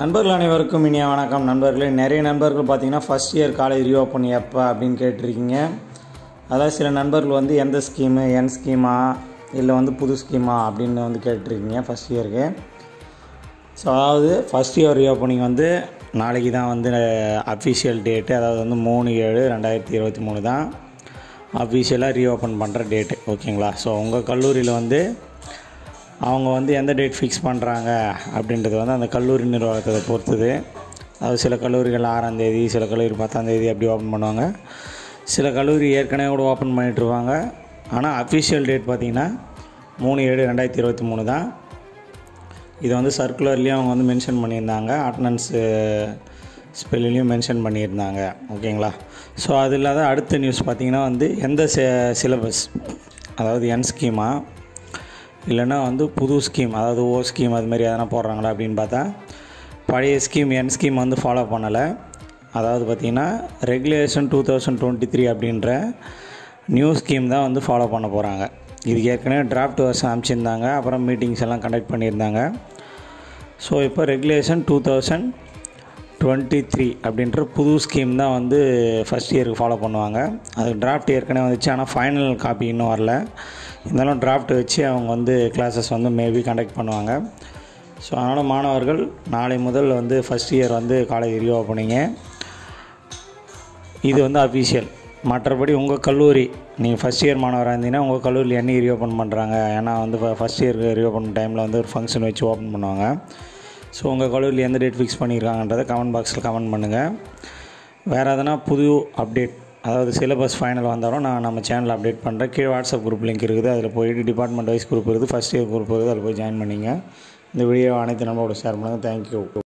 நண்பர்கள் அனைவருக்கும் இனிய வணக்கம் நண்பர்களே நிறைய நண்பர்கள் பார்த்தீங்கன்னா ஃபஸ்ட் இயர் காலேஜ் ரீஓப்பன் எப்போ அப்படின்னு கேட்டிருக்கீங்க அதாவது சில நண்பர்கள் வந்து எந்த ஸ்கீமு என் ஸ்கீமா இல்லை வந்து புது ஸ்கீமா அப்படின்னு வந்து கேட்டிருக்கீங்க ஃபஸ்ட் இயருக்கு ஸோ அதாவது ஃபஸ்ட் இயர் ரீஓப்பனிங் வந்து நாளைக்கு தான் வந்து அஃபிஷியல் டேட்டு அதாவது வந்து மூணு ஏழு ரெண்டாயிரத்தி இருபத்தி மூணு தான் அஃபிஷியலாக ரீஓப்பன் பண்ணுற டேட்டு ஓகேங்களா ஸோ உங்கள் கல்லூரியில் வந்து அவங்க வந்து எந்த டேட் ஃபிக்ஸ் பண்ணுறாங்க அப்படின்றது வந்து அந்த கல்லூரி நிர்வாகத்தை பொறுத்தது அது சில கல்லூரிகள் ஆறாம் தேதி சில கல்லூரி பத்தாம் தேதி அப்படி ஓப்பன் பண்ணுவாங்க சில கல்லூரி ஏற்கனவே கூட ஓப்பன் பண்ணிகிட்ருவாங்க ஆனால் அஃபிஷியல் டேட் பார்த்திங்கன்னா மூணு ஏழு ரெண்டாயிரத்தி இருபத்தி மூணு தான் இதை வந்து சர்க்குலர்லேயும் அவங்க வந்து மென்ஷன் பண்ணியிருந்தாங்க அட்டனன்ஸு ஸ்பெல்லையும் மென்ஷன் பண்ணியிருந்தாங்க ஓகேங்களா ஸோ அது இல்லாத அடுத்த நியூஸ் பார்த்திங்கன்னா வந்து எந்த சிலபஸ் அதாவது என் ஸ்கீமா இல்லைன்னா வந்து புது ஸ்கீம் அதாவது ஓ ஸ்கீம் அது மாதிரி எதனா போடுறாங்களா அப்படின்னு பார்த்தா பழைய ஸ்கீம் என் ஸ்கீம் வந்து ஃபாலோ பண்ணலை அதாவது பார்த்திங்கன்னா regulation two thousand twenty three அப்படின்ற நியூ ஸ்கீம் தான் வந்து ஃபாலோ பண்ண போகிறாங்க இதுக்கு ஏற்கனவே டிராஃப்ட் வருஷம் அனுப்பிச்சிருந்தாங்க அப்புறம் மீட்டிங்ஸ் எல்லாம் கண்டக்ட் பண்ணியிருந்தாங்க ஸோ இப்போ regulation two thousand twenty three அப்படின்ற புது ஸ்கீம் தான் வந்து ஃபஸ்ட் இயருக்கு ஃபாலோ பண்ணுவாங்க அதுக்கு டிராஃப்ட் ஏற்கனவே வந்துச்சு ஆனால் ஃபைனல் காப்பி இன்னும் வரல இருந்தாலும் டிராஃப்ட் வச்சு அவங்க வந்து கிளாஸஸ் வந்து மேபி கண்டக்ட் பண்ணுவாங்க ஸோ அதனால் மாணவர்கள் நாளை முதல் வந்து ஃபஸ்ட் இயர் வந்து காலேஜ் ரீஓப்பனிங்க இது வந்து அஃபீஷியல் மற்றபடி உங்கள் கல்லூரி நீங்கள் ஃபஸ்ட் இயர் மாணவராக இருந்தீங்கன்னா உங்கள் கல்லூரியில் என்னைக்கு ரீஓப்பன் பண்ணுறாங்க ஏன்னா வந்து ஃபஸ்ட் இயருக்கு ரீஓப்பன் டைமில் வந்து ஒரு ஃபங்க்ஷன் வச்சு ஓப்பன் பண்ணுவாங்க ஸோ உங்கள் கல்லூரியில் எந்த டேட் ஃபிக்ஸ் பண்ணியிருக்காங்கன்றதை கமெண்ட் பாக்ஸில் கமெண்ட் பண்ணுங்கள் வேறு எதனா புது அப்டேட் அதாவது சிலபஸ் ஃபைனல் வந்தாலும் நான் நம்ம சேனலில் அப்டேட் பண்ணுறேன் கீழே வாட்ஸ்அப் குரூப் லிங்க் இருக்குது அதில் போயிட்டு டிபார்ட்மெண்ட் வைஸ் குரூப் இருக்குது ஃபஸ்ட் இயர் குரூப் இருக்குது அதில் போய் ஜாயின் பண்ணிங்க இந்த வீடியோ அனைத்து நண்பரோட ஷேர் பண்ணுங்கள் தேங்க்யூ